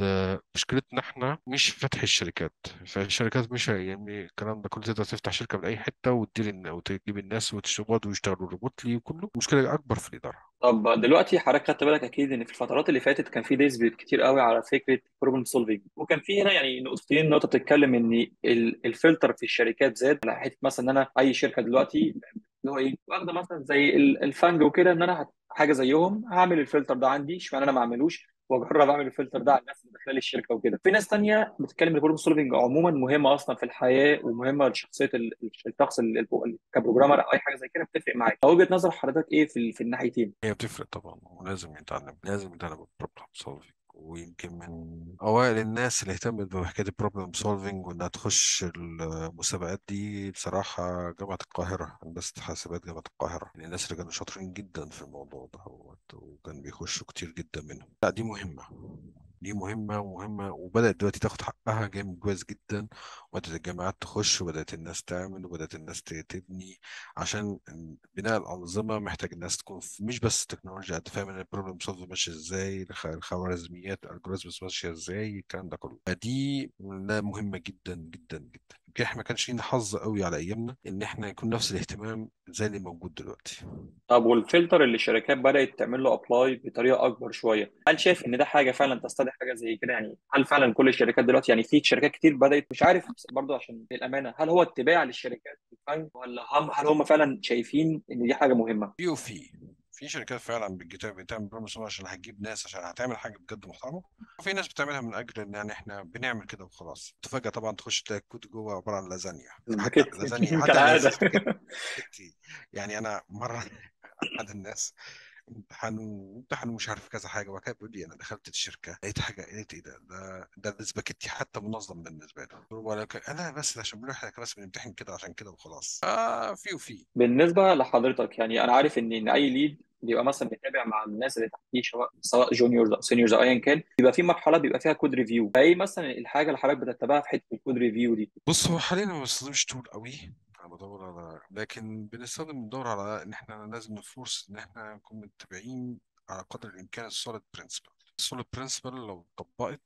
مشكلتنا احنا مش في فتح الشركات فالشركات مش يعني الكلام ده كله تقدر تفتح شركه من اي حته وتدير وتجيب الناس وتشتغل ويشتغلوا ريموتلي وكله مشكله اكبر في الاداره طب دلوقتي حضرتك خدت بالك اكيد ان في الفترات اللي فاتت كان في ديسبيوت كتير قوي على فكره بروبلم سولفنج وكان في هنا يعني نقطتين نقطه بتتكلم ان الفلتر في الشركات زاد على حته مثلا ان انا اي شركه دلوقتي اللي هو ايه واخده مثلا زي الفانج وكده ان انا حاجه زيهم هعمل الفلتر ده عندي اشمعنى انا ما اعملوش واجرب اعمل الفلتر ده على الناس اللي داخله الشركه وكده في ناس تانية بتتكلم ان البروبلم سولفنج عموما مهمه اصلا في الحياه ومهمه لشخصيه الشخص كبروجرامر او اي حاجه زي كده بتفرق معاك وجهه نظر حضرتك ايه في في الناحيتين هي بتفرق طبعا ولازم يتعلم لازم يتعلم البروبلم سولفنج ويمكن من اوائل الناس اللي اهتمت بحكايه البروبلم سولفنج وانها تخش المسابقات دي بصراحه جامعه القاهره هندسه حاسبات جامعه القاهره يعني الناس اللي كانوا شاطرين جدا في الموضوع ده وكان بيخشوا كتير جدا منهم لا دي مهمه دي مهمة ومهمة وبدأت دلوقتي تاخد حقها جامد كويس جدا وبدأت الجامعات تخش وبدأت الناس تعمل وبدأت الناس تبني عشان بناء الأنظمة محتاج الناس تكون مش بس تكنولوجيا قد فاهم ان البروبلم سولف ماشية ازاي الخوارزميات الالجوريزمز ماشية ازاي الكلام ده كله فدي مهمة جدا جدا جدا يمكن احنا ما كانش لينا حظ قوي على ايامنا ان احنا يكون نفس الاهتمام زي اللي موجود دلوقتي طب والفلتر اللي الشركات بدأت تعمل له ابلاي بطريقه اكبر شويه هل شايف ان ده حاجه فعلا تستدعي حاجه زي كده يعني هل فعلا كل الشركات دلوقتي يعني في شركات كتير بدأت مش عارف برضه عشان الامانه هل هو اتباع للشركات بالفعل ولا هم هل هم فعلا شايفين ان دي حاجه مهمه في وفي في شركات فعلا بتجي- بتعمل برامج صناعة عشان هتجيب ناس عشان هتعمل حاجه بجد محترمه وفي ناس بتعملها من اجل ان يعني احنا بنعمل كده وخلاص تفاجأ طبعا تخش تلاقي الكود جوه عباره عن لازانيا حتى سباكيتي لازانيا حتى كالعاده سباكيتي يعني انا مره احد الناس امتحنوا امتحنوا مش عارف كذا حاجه وبعد كده بيقول لي انا دخلت الشركه لقيت حاجه لقيت ايه ده ده ده الاسباجيتي حتى منظم بالنسبه له قلت له ولكن انا بس عشان بنقول احنا بس بنمتحن كده عشان كده وخلاص اه في وفي بالنسبه لحضرتك يعني انا عارف ان ان اي ليد بيبقى مثلا بيتابع مع الناس اللي تحتيه سواء سواء جونيورز او سينيورز او ايا كان بيبقى في مرحله بيبقى فيها كود ريفيو فايه مثلا الحاجه اللي حضرتك بتتبعها في حته الكود ريفيو دي بص هو حاليا ما بستخدمش تول قوي انا بدور على لكن بنستخدم بندور على ان احنا لازم نفورس ان احنا نكون متبعين على قدر الامكان السوليد برنسبل السوليد برنسبل لو اتطبقت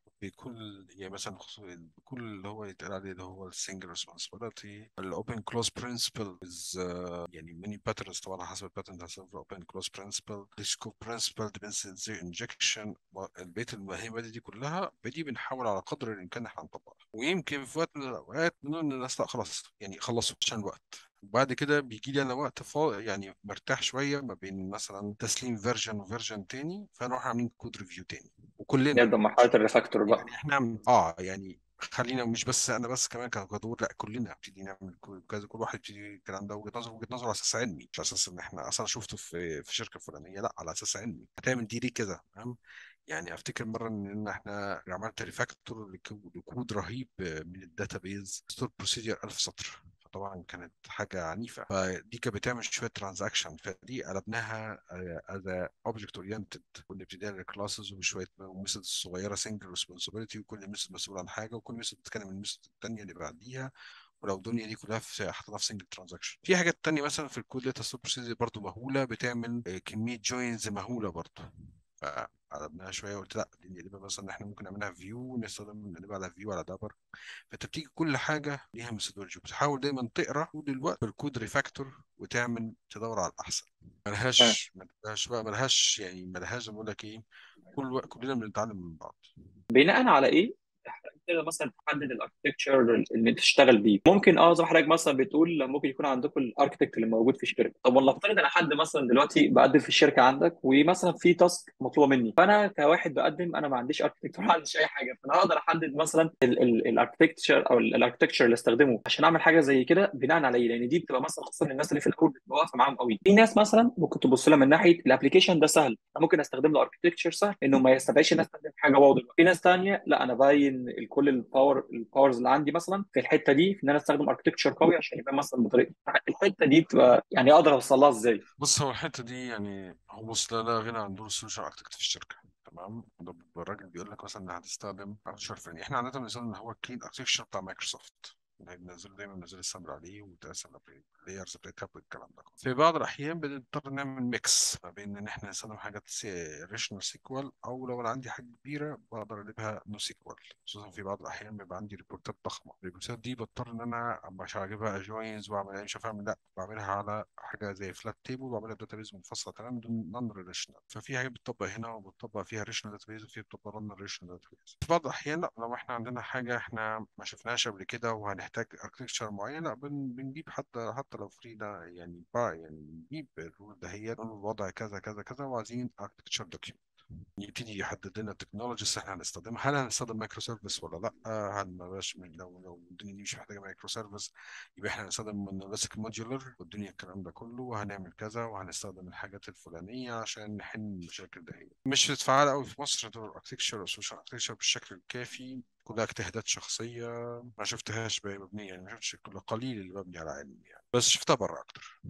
بكل يعني مثلا خصوصا بكل اللي هو يتقال عليه اللي هو السنجل ريسبونسبيلتي الاوبن كلوز برنسبل از يعني ماني باترنز طبعا على حسب الباترن حسب الاوبن كلوز برنسبل السكوب برنسبل ديبندنسي انجكشن البيت المهمه دي, دي كلها بدي بنحاول على قدر الامكان احنا نطبقها ويمكن في وقت من الاوقات بنقول للناس لا خلاص يعني خلصوا عشان الوقت وبعد كده بيجي لي انا وقت فا يعني مرتاح شويه ما بين مثلا تسليم فيرجن وفيرجن تاني فنروح عاملين كود ريفيو تاني وكلنا نبدا مرحله الريفاكتور بقى يعني احنا اه يعني خلينا مش بس انا بس كمان كجدور لا كلنا نبتدي نعمل كل كذا كل واحد يبتدي الكلام ده وجهه نظر وجهه نظر على اساس علمي مش على اساس ان احنا اصلا شفته في في شركه فلانيه لا على اساس علمي هتعمل دي ليه كذا فاهم يعني افتكر مره ان احنا عملت ريفاكتور لكود رهيب من الداتابيز ستور بروسيجر 1000 سطر طبعا كانت حاجه عنيفه فدي كانت بتعمل شويه ترانزاكشن فدي قلبناها از اوبجكت اورينتد كنا ابتدينا كلاسز وشويه ميثودز صغيره سنجل ريسبونسبيلتي وكل ميثود مسؤول عن حاجه وكل ميثود بتتكلم عن الميثود الثانيه اللي بعديها ولو الدنيا دي كلها في حطيناها في سنجل ترانزاكشن في حاجات تانية مثلا في الكود داتا ستور بروسيجر برضه مهوله بتعمل كميه جوينز مهوله برضه فقلبناها شويه وقلت لا دي نقلبها مثلا احنا ممكن نعملها فيو نستخدم نقلبها على فيو على دابر فانت بتيجي كل حاجه ليها ميثودولوجي بتحاول دايما تقرا طول الوقت في الكود ريفاكتور وتعمل تدور على الاحسن ملهاش ملهاش بقى ملهاش يعني ملهاش بقول لك ايه كل وقت كلنا بنتعلم من بعض بناء على ايه تقدر مثلا تحدد الاركتكتشر اللي تشتغل بيه ممكن اه زي ما حضرتك مثلا بتقول ممكن يكون عندكم الاركتكت اللي موجود في الشركه طب والله افترض انا حد مثلا دلوقتي بقدم في الشركه عندك ومثلا في تاسك مطلوبه مني فانا كواحد بقدم انا ما عنديش اركتكت ولا عنديش اي حاجه فانا هقدر احدد مثلا الاركتكتشر او الاركتكتشر اللي استخدمه عشان اعمل حاجه زي كده بناء على ايه لان دي بتبقى مثلا خصوصا الناس اللي في الاول بتبقى واقفه معاهم قوي في ناس مثلا ممكن تبص لها من ناحيه الابلكيشن ده سهل انا ممكن استخدم له اركتكتشر سهل انه ما يستدعيش ان استخدم حاجه واو دلوقتي في ناس ثانيه لا انا باين كل الباور الباورز اللي عندي مثلا في الحته دي في ان انا استخدم اركتكتشر قوي عشان يبقى مثلا بطريقه الحته دي بتبقى يعني اقدر اوصل لها ازاي بص هو الحته دي يعني هو بص لا لا غنى عن دور السوليوشن اركتكت في الشركه تمام ده الراجل بيقول لك مثلا هتستخدم اركتكتشر فلاني احنا عاده بنستخدم اللي هو الكلين اركتكتشر بتاع مايكروسوفت بننزله دايما بننزل السامبل عليه وتقسم اللايرز بتاعتها والكلام ده في بعض الاحيان بنضطر نعمل ميكس ما بين ان احنا نستخدم حاجات ريشنال سيكوال او لو انا عندي حاجه كبيره بقدر اقلبها نو سيكوال خصوصا في بعض الاحيان بيبقى عندي ريبورتات ضخمه الريبورتات دي بضطر ان انا مش هجيبها جوينز واعمل مش هفهم لا بعملها على حاجه زي فلات تيبل واعملها داتابيز منفصله تماما نون ريليشنال ففي حاجات بتطبق هنا وبتطبق فيها ريشنال داتابيز وفي بتطبق نون ريليشنال داتابيز في بعض الاحيان لا لو احنا عندنا حاجه احنا ما شفناهاش قبل كده وهنحتاج اركتكتشر معين لا بن بنجيب حتى حتى لو فري ده يعني بقى يعني بنجيب الرول ده هي الوضع كذا كذا كذا وعايزين اركتكتشر دوكيومنت يبتدي يحدد لنا التكنولوجيز اللي احنا هنستخدمها هل هنستخدم مايكرو سيرفيس ولا لا هل ما بقاش لو لو الدنيا دي مش محتاجه مايكرو سيرفيس يبقى احنا هنستخدم مونوليثيك موديولر والدنيا الكلام ده كله وهنعمل كذا وهنستخدم الحاجات الفلانيه عشان نحل المشاكل ده هي مش بتتفعل قوي في مصر دور الاركتكتشر او السوشيال اركتكتشر بالشكل الكافي كلها اجتهادات شخصيه ما شفتهاش مبنيه يعني ما شفتش كل قليل اللي مبني على علم يعني بس شفتها بره اكتر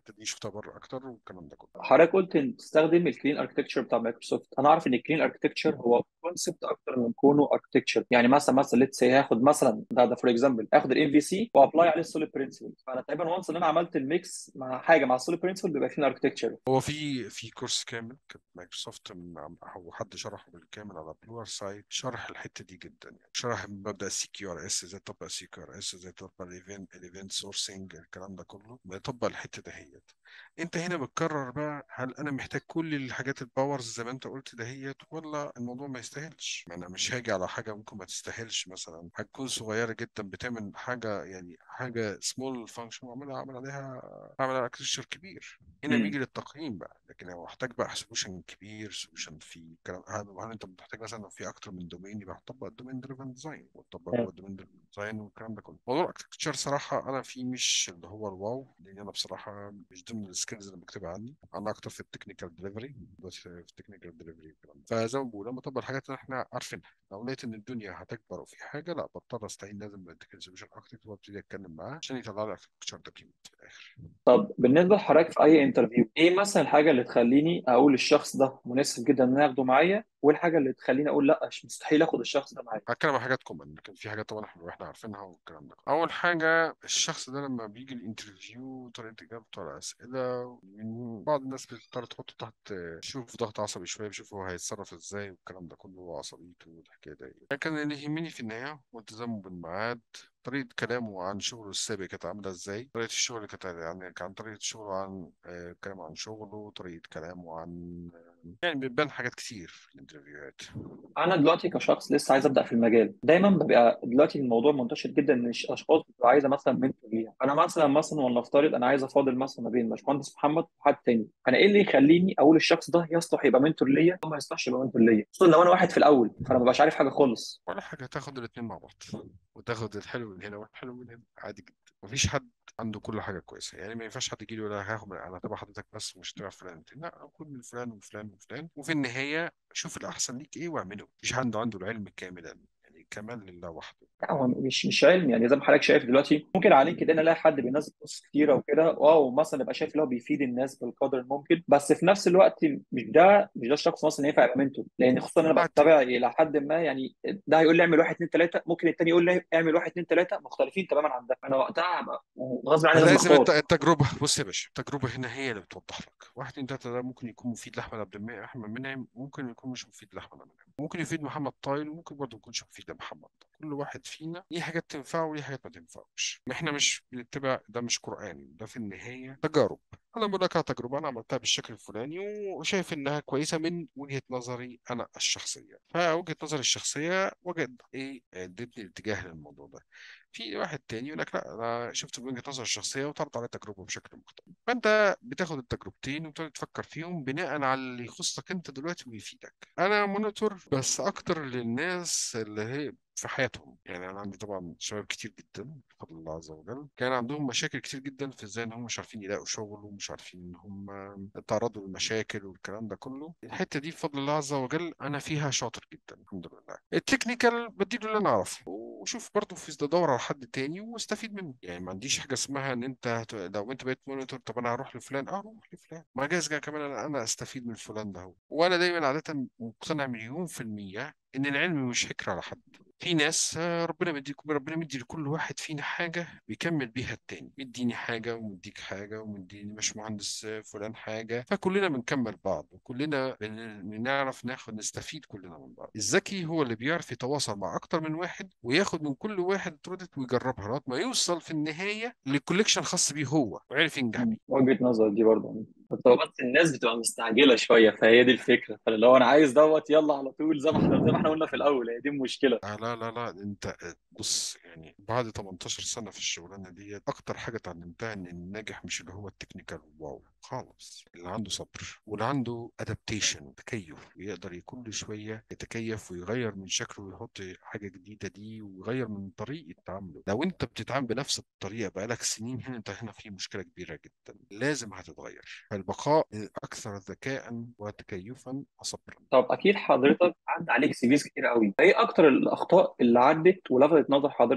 الحته دي شفتها بره اكتر والكلام ده كله حضرتك قلت ان تستخدم الكلين اركتكتشر بتاع مايكروسوفت انا عارف ان الكلين اركتكتشر هو كونسبت اكتر من كونه اركتكتشر يعني مثلا مثلا ليتس سي هاخد مثلا ده ده فور اكزامبل هاخد الام في سي وابلاي عليه السوليد برنسبل فانا تقريبا وانس ان انا عملت الميكس مع حاجه مع السوليد برنسبل بيبقى كلين اركتكتشر هو في في كورس كامل كان مايكروسوفت من هو حد شرحه بالكامل على بلور سايت شرح الحته دي جدا يعني شرح مبدا السي كيو ار اس ازاي تطبق السي كيو ار اس ازاي تطبق الايفنت الايفنت سورسنج الكلام ده كله بيطبق الحته دهيت انت هنا بتكرر بقى هل انا محتاج كل الحاجات الباورز زي ما انت قلت دهيت ولا الموضوع ما يستاهلش ما انا مش هاجي على حاجه ممكن ما تستاهلش مثلا هتكون صغيره جدا بتعمل حاجه يعني حاجه سمول فانكشن واعملها اعمل عليها اعمل عليها اركتشر كبير هنا مم. بيجي للتقييم بقى لكن لو احتاج بقى سولوشن كبير سولوشن في كلام هل هل انت بتحتاج مثلا لو في اكتر من دومين يبقى هتطبق الدومين دريفن ديزاين وتطبق مم. جوه الدومين دريفن ديزاين والكلام ده كله موضوع الاركتشر صراحه انا فيه مش اللي هو الواو لان انا بصراحه مش ضمن السكيلز اللي بكتبها عندي انا اكتر في التكنيكال دليفري بس في التكنيكال دليفري والكلام ده فزي ما بقول لما اطبق الحاجات اللي احنا عارفينها لو لقيت ان الدنيا هتكبر وفي حاجه لا بضطر استعين لازم بالتكنيكال سولوشن اركتكت وابتدي اتكلم معاه عشان يطلع لي اركتشر دوكيمنت في الاخر طب بالنسبه لحضرتك في اي انترفيو ايه مثلا الحاجه اللي تخليني اقول الشخص ده مناسب جدا ان انا اخده معايا والحاجه اللي تخليني اقول لا مش مستحيل اخد الشخص ده معايا هتكلم عن حاجات كومن لكن في حاجات طبعا احنا احنا عارفينها والكلام ده اول حاجه الشخص ده لما بيجي الانترفيو طريقه اجابته على اسئله من بعض الناس بتضطر تحطه تحت شوف ضغط عصبي شويه بيشوف هو هيتصرف ازاي والكلام ده كله وعصبيته والحكايه دي لكن اللي يهمني في النهايه هو التزامه بالميعاد طريقة كلامه عن شغله السابق كانت عاملة ازاي طريقة الشغل كانت يعني كان طريقة شغله عن آه، كلامه عن شغله طريقة كلامه عن يعني بيبان حاجات كتير في الانترفيوهات انا دلوقتي كشخص لسه عايز ابدا في المجال دايما ببقى دلوقتي الموضوع منتشر جدا ان الاشخاص بتبقى عايزه مثلا منتور ليها انا مثلا مثلا ولنفترض انا عايز افاضل مثلا ما بين باشمهندس محمد وحد تاني انا ايه اللي يخليني اقول الشخص ده يصلح يبقى منتور ليا او ما يصلحش يبقى منتور ليا خصوصا لو انا واحد في الاول فانا ما ببقاش عارف حاجه خالص ولا حاجة تاخد الاتنين مع بعض وتاخد الحلو من هنا والحلو من هنا عادي جدا مفيش حد عنده كل حاجة كويسة يعني ما ينفعش حد يجي لي يقول أنا هاخد أنا هتابع حضرتك بس ومش هتابع فلان لا خد من فلان وفلان وفلان وفي النهاية شوف الأحسن ليك إيه واعمله مفيش حد عنده العلم كاملا يعني كمال لله وحده لا هو مش مش علم يعني زي ما حضرتك شايف دلوقتي ممكن على لينكد ان الاقي حد بينزل بوست كتيره وكده واو مثلا يبقى شايف اللي هو بيفيد الناس بالقدر الممكن بس في نفس الوقت مش ده مش ده الشخص مثلا ينفع يبقى منتور لان خصوصا انا بعد بتابع الى حد ما يعني ده هيقول لي اعمل واحد اثنين ثلاثه ممكن التاني يقول لي اعمل واحد اثنين ثلاثه مختلفين تماما عن ده انا وقتها هبقى غصب عني لازم لازم الت- اختار التجربة بص يا باشا التجربة هنا هي اللي بتوضح لك واحد اتنين تلاتة ده ممكن يكون مفيد لأحمد عبد المنعم أحمد منعم ممكن يكون مش مفيد لأحمد عبد المنعم ممكن يفيد محمد طايل وممكن برضه ما يكونش مفيد لمحمد كل واحد فينا ليه حاجات تنفعه وليه حاجات ما تنفعوش احنا مش بنتبع ده مش قرآن ده في النهاية تجارب انا بقول لك على تجربة انا عملتها بالشكل الفلاني وشايف انها كويسة من وجهة نظري انا الشخصية فوجهة نظري الشخصية وجد ايه ادتني الاتجاه للموضوع ده في واحد تاني يقول لك لا انا شفت من وجهة نظري الشخصية وطرت على التجربة بشكل مختلف فانت بتاخد التجربتين وتقعد تفكر فيهم بناء على اللي يخصك انت دلوقتي ويفيدك انا مونيتور بس اكتر للناس اللي هي في حياتهم يعني انا عندي طبعا شباب كتير جدا بفضل الله عز وجل كان عندهم مشاكل كتير جدا في ازاي ان هم مش عارفين يلاقوا شغل ومش عارفين ان هم تعرضوا للمشاكل والكلام ده كله الحته دي بفضل الله عز وجل انا فيها شاطر جدا الحمد لله التكنيكال بديله اللي انا اعرفه وشوف برضه في ادور على حد تاني واستفيد منه يعني ما عنديش حاجه اسمها ان انت هت... لو انت بقيت مونيتور طب انا هروح لفلان اه اروح لفلان ما جايز كمان انا انا استفيد من فلان ده هو وانا دايما عاده مقتنع مليون في الميه ان العلم مش حكر على حد في ناس آه، ربنا مديكم ربنا مدي لكل واحد فينا حاجة بيكمل بيها التاني مديني حاجة ومديك حاجة ومديني مش مهندس آه، فلان حاجة فكلنا بنكمل بعض وكلنا بن- بنعرف ناخد نستفيد كلنا من بعض الذكي هو اللي بيعرف يتواصل مع أكتر من واحد وياخد من كل واحد برودكت ويجربها لغاية ما يوصل في النهاية لكوليكشن خاص بيه هو وعرف ينجح بيه وجهه نظر دي برضه بس هو بس الناس بتبقى مستعجله شويه فهي دي الفكره فاللي هو انا عايز دوت يلا على طول زي ما احنا زي ما احنا قلنا في الاول هي دي المشكله آه لا لا لا انت بص يعني بعد 18 سنة في الشغلانة دي اكتر حاجة اتعلمتها ان الناجح مش اللي هو التكنيكال واو خالص اللي عنده صبر واللي عنده ادابتيشن تكيف ويقدر كل شوية يتكيف ويغير من شكله ويحط حاجة جديدة دي ويغير من طريقة تعامله لو انت بتتعامل بنفس الطريقة بقالك سنين هنا انت هنا في مشكلة كبيرة جدا لازم هتتغير فالبقاء اكثر ذكاء وتكيفا وصبرا طب اكيد حضرتك عدى عليك سيفيز كتير قوي ايه اكتر الاخطاء اللي عدت ولفتت نظر حضرتك ان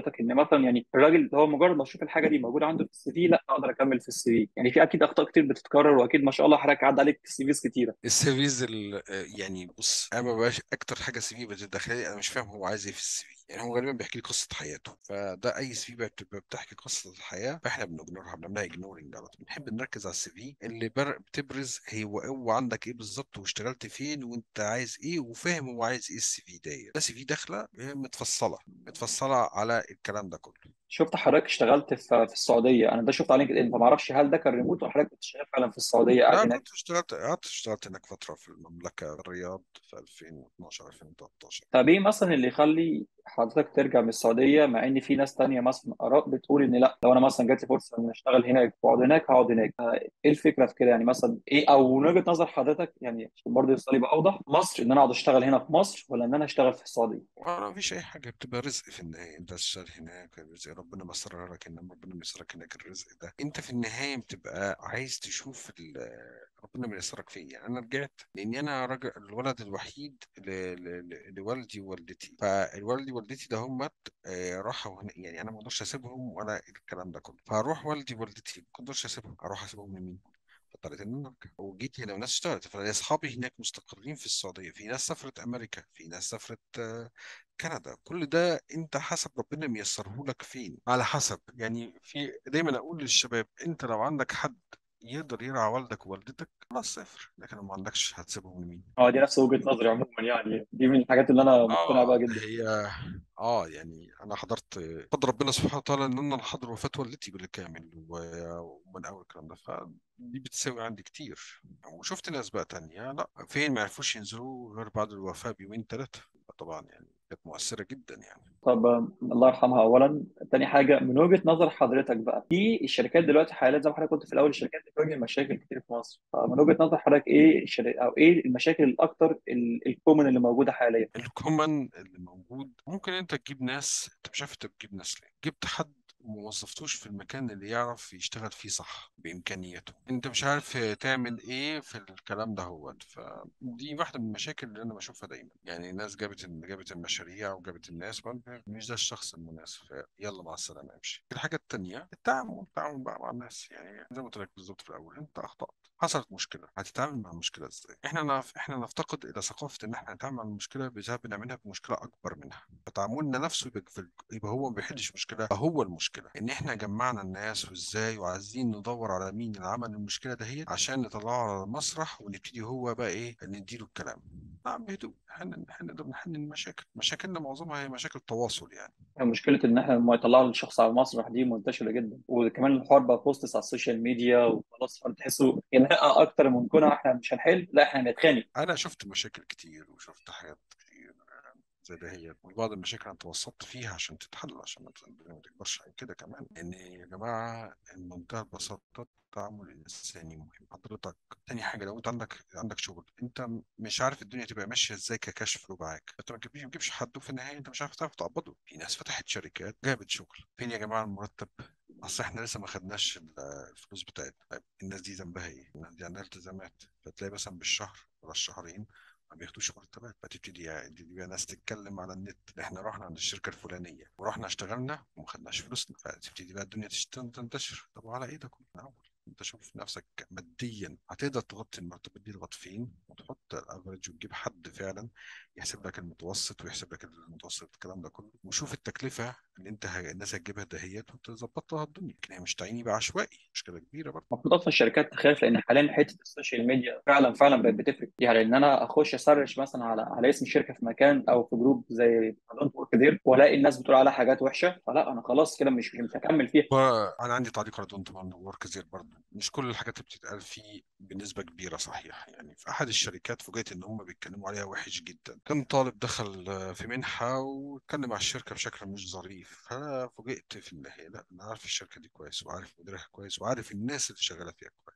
مثلا يعني الراجل هو مجرد ما اشوف الحاجه دي موجوده عنده في السي في لا اقدر اكمل في السي في يعني في اكيد اخطاء كتير بتتكرر واكيد ما شاء الله حضرتك عدى عليك سي فيز كتيره السيفيز ال- يعني بص انا ما بقاش اكتر حاجه سي في بتدخلي انا مش فاهم هو عايز ايه في السي في يعني هو غالبا بيحكي لي قصه حياته فده اي سي في بتبقى بتحكي قصه الحياه فاحنا بنجنورها بنعملها اجنورنج على طول بنحب نركز على السي في اللي بر- بتبرز هو هو عندك ايه بالظبط واشتغلت فين وانت عايز ايه وفاهم هو عايز ايه السي في ده ده سي في داخله متفصله متفصله على الكلام ده كله شفت حضرتك اشتغلت في في السعوديه انا ده شفت على لينكد ان فما اعرفش هل ده كان ريموت ولا حضرتك كنت شغال فعلا في السعوديه قاعد لا هناك كنت اشتغلت قعدت اشتغلت هناك فتره في المملكه الرياض في 2012 2013 طب ايه مثلا اللي يخلي حضرتك ترجع من السعوديه مع ان في ناس تانية مثلا اراء بتقول ان لا لو انا مثلا جات لي فرصه ان اشتغل هناك واقعد هناك هقعد هناك آه، ايه الفكره في كده يعني مثلا ايه او من وجهه نظر حضرتك يعني عشان برضه السؤال يبقى اوضح مصر ان انا اقعد اشتغل هنا في مصر ولا ان انا اشتغل في السعوديه ولا مفيش اي حاجه بتبقى رزق في النهايه انت تشتغل هناك الرزق ربنا مسرها لك انما ربنا ميسرك هناك الرزق ده انت في النهايه بتبقى عايز تشوف ال- ربنا ميسرك فين يعني انا رجعت لاني انا راجل الولد الوحيد ل- ل- ل- لوالدي ووالدتي فالوالدي ووالدتي ده هم راحوا هنا يعني انا ما اقدرش اسيبهم ولا الكلام ده كله فاروح والدي ووالدتي ما اقدرش اسيبهم اروح اسيبهم لمين فاضطريت ان انا ارجع وجيت هنا وناس اشتغلت فاصحابي هناك مستقرين في السعوديه في ناس سافرت امريكا في ناس سافرت آه، كندا كل ده انت حسب ربنا ميسره لك فين على حسب يعني في دايما اقول للشباب انت لو عندك حد يقدر يرعى والدك ووالدتك خلاص سافر لكن لو ما عندكش هتسيبهم لمين اه دي نفس وجهه نظري عموما يعني دي من الحاجات اللي انا مقتنع بيها اه جدا هي اه يعني انا حضرت قدر ربنا سبحانه وتعالى ان انا حضر وفاة والدتي بالكامل و- ومن اول الكلام ده فدي بتساوي عندي كتير وشفت ناس بقى تانية لا فين ما عرفوش ينزلوا غير بعد الوفاة بيومين ثلاثة طبعا يعني كانت مؤثرة جدا يعني طب آه، الله يرحمها اولا تاني حاجه من وجهه نظر حضرتك بقى في الشركات دلوقتي حاليا زي ما حضرتك قلت في الاول الشركات بتواجه مشاكل كتير في مصر فمن وجهه نظر حضرتك ايه الشركات او ايه المشاكل الاكتر ال- الكومن اللي موجوده حاليا الكومن اللي موجود ممكن انت تجيب ناس انت مش عارف انت بتجيب ناس ليه جبت حد وما وظفتوش في المكان اللي يعرف يشتغل فيه صح بإمكانياته انت مش عارف تعمل ايه في الكلام ده هو فدي واحدة من المشاكل اللي انا بشوفها دايما يعني الناس جابت جابت المشاريع وجابت الناس ما- مش ده الشخص المناسب يلا مع السلامة امشي الحاجة التانية التعامل التعامل بقى مع الناس يعني زي ما قلت لك بالظبط في الأول انت أخطأت حصلت مشكلة هتتعامل مع المشكلة ازاي احنا نف... احنا نفتقد الى ثقافة ان احنا نتعامل مع المشكلة بسبب بنعملها بمشكلة اكبر منها فتعاملنا نفسه يبقى, في... يبقى هو ما بيحلش مشكلة هو المشكلة ان احنا جمعنا الناس وازاي وعايزين ندور على مين اللي عمل المشكلة دهيت عشان نطلعه على المسرح ونبتدي هو بقى ايه نديله الكلام نعم بهدوء احنا احنا نقدر نحل المشاكل مشاكلنا معظمها هي مشاكل تواصل يعني مشكله ان احنا لما يطلعوا الشخص على المسرح دي منتشره جدا وكمان الحوار بقى بوستس على السوشيال ميديا وخلاص تحسوا خناقه اكتر من كونها احنا مش هنحل لا احنا هنتخانق انا شفت مشاكل كتير وشفت حاجات كتير زي ده هي وبعض المشاكل انا توسطت فيها عشان تتحل عشان ما الدنيا ما تكبرش عن كده كمان ان يا جماعه بمنتهى البساطه التعامل الانساني مهم حضرتك تاني حاجه لو انت عندك عندك شغل انت مش عارف الدنيا تبقى ماشيه ازاي ككشف له معاك انت ما تجيبش ما تجيبش حد وفي النهايه انت مش عارف تعرف تقبضه في ناس فتحت شركات جابت شغل فين يا جماعه المرتب اصل احنا لسه ما خدناش ال- الفلوس بتاعتنا طيب الناس دي ذنبها ايه؟ الناس دي عندها التزامات فتلاقي مثلا بالشهر ولا الشهرين ما بياخدوش مرتبات فتبتدي يعني دي بقى ناس تتكلم على النت احنا رحنا عند الشركه الفلانيه ورحنا اشتغلنا وما خدناش فلوسنا فتبتدي بقى الدنيا تشت- تنتشر طب وعلى ايه ده كله من الاول انت شوف نفسك ماديا هتقدر تغطي المرتبات دي لغايه فين وتحط الافرج وتجيب حد فعلا يحسب لك المتوسط ويحسب لك المتوسط الكلام ده كله وشوف التكلفه اللي انت ه- الناس هتجيبها دهيت وتظبط لها الدنيا لكن هي مش تعيني بقى عشوائي مشكله كبيره برضه المفروض اصلا الشركات تخاف لان حاليا حته السوشيال ميديا فعلا فعلا بقت بتفرق يعني ان انا اخش اسرش مثلا على على اسم شركه في مكان او في جروب زي دونت ورك دير والاقي الناس بتقول عليها حاجات وحشه فلا انا خلاص كده مش مش هكمل فيها وانا عندي تعليق على دونت ورك زير برضه مش كل الحاجات اللي بتتقال فيه بنسبه كبيره صحيح يعني في احد الشركات فوجئت ان هم بيتكلموا عليها وحش جدا كان طالب دخل آه، في منحه واتكلم على الشركه بشكل مش ظريف فانا فوجئت في النهايه لا انا عارف الشركه دي كويس وعارف مديرها كويس وعارف الناس اللي شغاله فيها كويس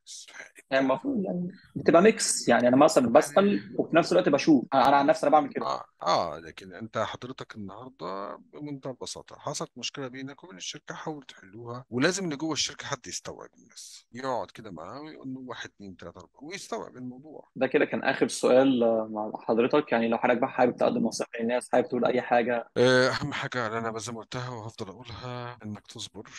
كويس يعني المفروض يعني بتبقى ميكس يعني انا مثلا بسال وفي نفس الوقت بشوف انا عن نفسي انا بعمل كده اه اه لكن انت حضرتك النهارده بمنتهى البساطه حصلت مشكله بينك وبين الشركه حاول تحلوها ولازم ان جوه الشركه حد يستوعب الناس يقعد كده معاه ويقول له واحد اثنين ثلاثه اربعه ويستوعب الموضوع ده كده كان اخر سؤال آه، مع حضرتك يعني لو حضرتك بقى حابب تقدم نصيحه للناس حابب تقول اي حاجه آه، اهم حاجه اللي انا زي ما قلتها وهفضل اقولها انك تصبر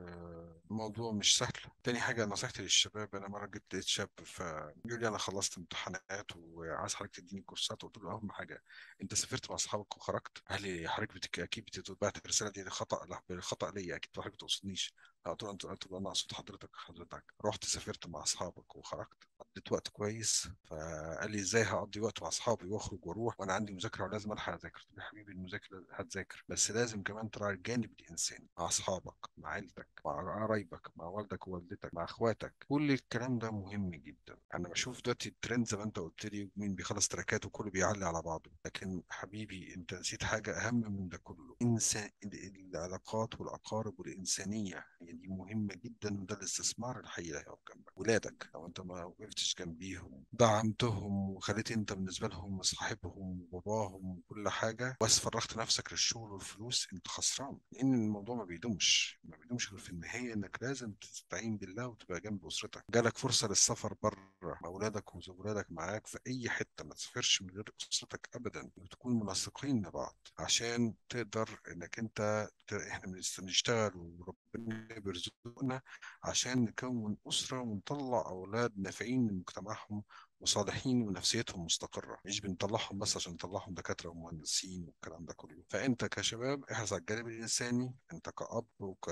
آه، الموضوع مش سهل تاني حاجه نصيحتي للشباب انا مره جيت لقيت شاب فيقول لي انا خلصت امتحانات وعايز حضرتك تديني كورسات قلت له اهم حاجه انت سافرت مع اصحابك وخرجت قال لي حضرتك بتك... اكيد بتبعت الرساله دي خطا لا بالخطا ليا اكيد حضرتك ما تقصدنيش قلت له انت قلت له انا اقصد حضرتك حضرتك رحت سافرت مع اصحابك وخرجت قضيت وقت كويس فقال لي ازاي هقضي وقت مع اصحابي واخرج واروح وانا عندي مذاكره ولازم الحق اذاكر قلت له يا حبيبي المذاكره هتذاكر بس لازم كمان تراعي الجانب الانساني مع اصحابك مع عيلتك مع قرايبك مع والدك ووالدتك مع اخواتك كل الكلام ده مهم جدا انا بشوف دلوقتي الترند زي ما انت قلت لي مين بيخلص تراكات وكله بيعلي على بعضه لكن حبيبي انت نسيت حاجه اهم من ده كله انسان العلاقات والاقارب والانسانيه هي دي مهمه جدا وده الاستثمار الحقيقي اللي هيقف جنبك ولادك لو انت ما وقفتش جنبيهم دعمتهم وخليت انت بالنسبه لهم صاحبهم وباباهم وكل حاجه بس فرغت نفسك للشغل والفلوس انت خسران لان الموضوع ما بيدومش ما بيدومش غير في النهايه انك لازم تستعين بالله وتبقى جنب اسرتك جالك فرصه للسفر بره مع اولادك وزوجاتك معاك في اي حته ما تسافرش من غير اسرتك ابدا وتكونوا منسقين لبعض عشان تقدر انك انت ت- احنا بنشتغل وربنا بيرزقنا عشان نكون اسره ونطلع اولاد نافعين من مجتمعهم وصالحين ونفسيتهم مستقرة مش بنطلعهم بس عشان نطلعهم دكاترة ومهندسين والكلام ده كله فأنت كشباب احرص على الجانب الإنساني أنت كأب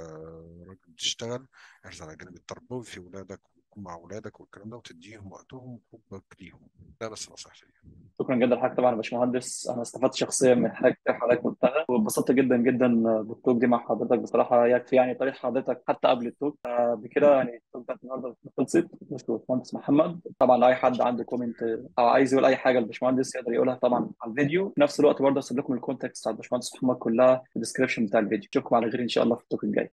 وكراجل بتشتغل احرص على الجانب التربوي في ولادك وتكون مع ولادك والكلام ده وتديهم وقتهم وحبك ليهم ده بس نصيحتي شكرا جدا لحضرتك طبعا يا باشمهندس انا استفدت شخصيا من حاجه كتير حضرتك قلتها واتبسطت جدا جدا بالتوك دي مع حضرتك بصراحه يكفي يعني طريق حضرتك حتى قبل التوك آه، بكده يعني التوك بتاعت النهارده خلصت بشكر الباشمهندس محمد طبعا لو اي حد عنده كومنت او عايز يقول اي حاجه للباشمهندس يقدر يقولها طبعا على الفيديو في نفس الوقت برضه هسيب لكم الكونتاكت بتاع الباشمهندس محمد كلها في الديسكربشن بتاع الفيديو اشوفكم على خير ان شاء الله في التوك الجاي